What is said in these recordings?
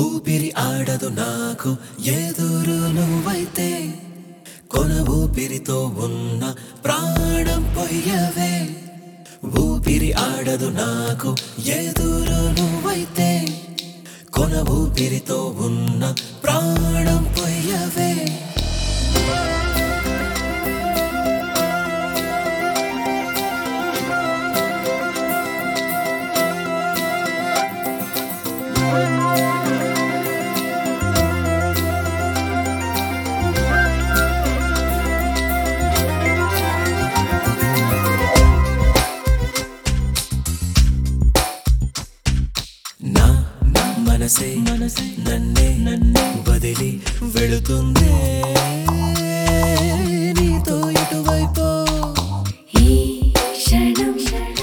ఊపిరి ఆడదు నాకు ఎదురు నువ్వైతే కొన ఊపిరితో ఉన్న ప్రాణం పొయ్యవే ఊపిరి ఆడదు నాకు ఎదురు నువ్వైతే కొన ఊపిరితో ఉన్న ప్రాణం పొయ్యవే నా నా మనసే మనసే నన్నే నన్నే వదిలి వెళుతుందే నీతో ఇటువైపు ఈ క్షణం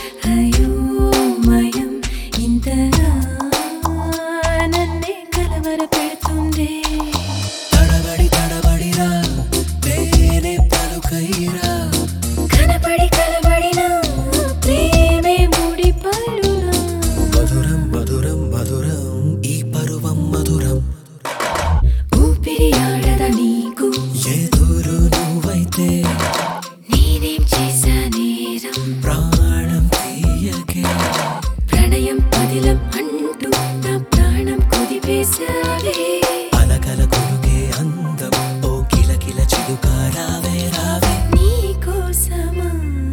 అయోమయం ఇంతగా నన్నే కలవర పెడుతుందే తడబడి తడబడిరా తేనె పలుకైరా కనపడి కలబడిన ప్రేమే ముడిపడునా మధురం మధురం మధురం ఈ పరువం మధురం ఊపిరి ఆడద నీకు ఎదురు నువ్వైతే నేనేం చేశా నేరం ప్రాణం తీయకే ప్రణయం పదిలం అంటూ నా ప్రాణం కుదిపేశావే అలకల కొరుగే అందం ఓ కిల కిల చిలుక రావే రావే నీకోసమా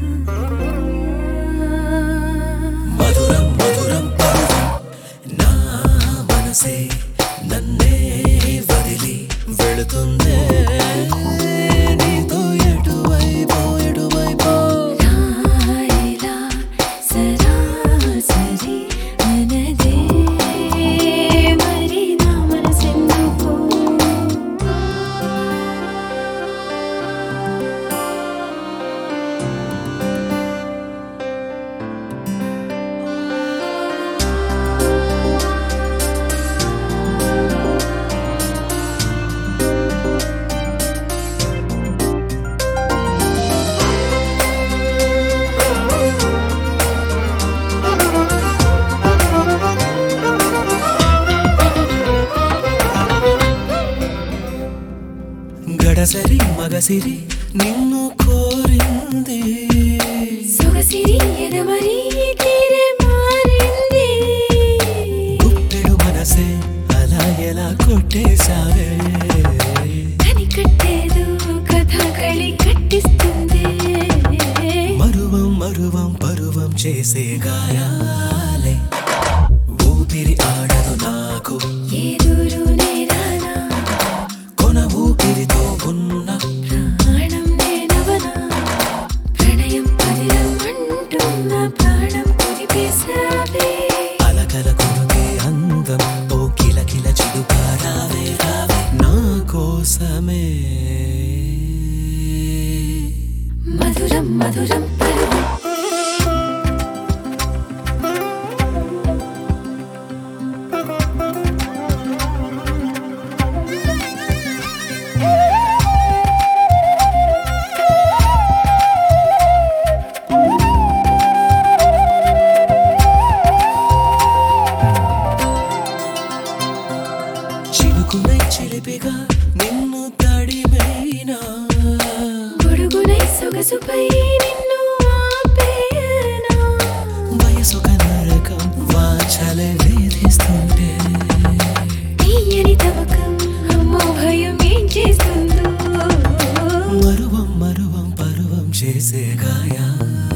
మధురం మధురం పరువం నా మనసే నన్నే వదిలి వెళుతుందే నీతో ఎటువైపో ఎటువైపో రాయిలా సరాసరి మనదే మరి నా మనసెందుకో గడసరి మగసిరి నిన్ను కోరింది సొగసిరి ఎదమరి తీరే మారింది గుప్పెడు మనసే అలా ఎలా కొట్టేశావే కనికట్టేదో కథ కళి కట్టిస్తుంది మరువం మరువం పరువం చేసే గాయాలే ఊపిరి ఆడదు నాకు ఎదురు నేరానా కొన ఊపిరితో ఉన్న ప్రాణం నేనవనా ప్రణయం పదిలం అంటున్న ప్రాణం కుదిపేశావే అలకల కొరుకే అందం ఓ కిల కిల చిలుక రావే రావే నా కోసమే మధురం మధురం పరువం చిలుకునై చిలిపిగా నిన్ను తడిమైనా గొడుగునై సొగసుపై నిన్ను ఆపేయనా వయసొక నరకం వాచలే వేధిస్తుంటే తీయని తవకం అమ్మో భయం ఏం చేస్తుందో మరువం మరువం పరువం చేసే గాయా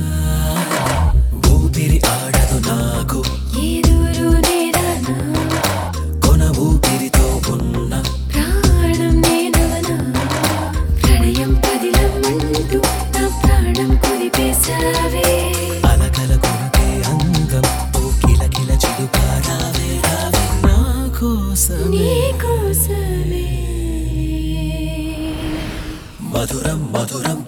ఊపిరి ఆడదు నాకు ఎదురు నేరానా కొన ఊపిరితో ఉన్న ప్రాణం నేనవనా ప్రణయం పదిలం అంటూ నా ప్రాణం కుదిపేశావే అలకల కొరకే అందం ఓ కిల కిల చిలుక రావే రావే నా కోసమే నీకోసమే మధురం మధురం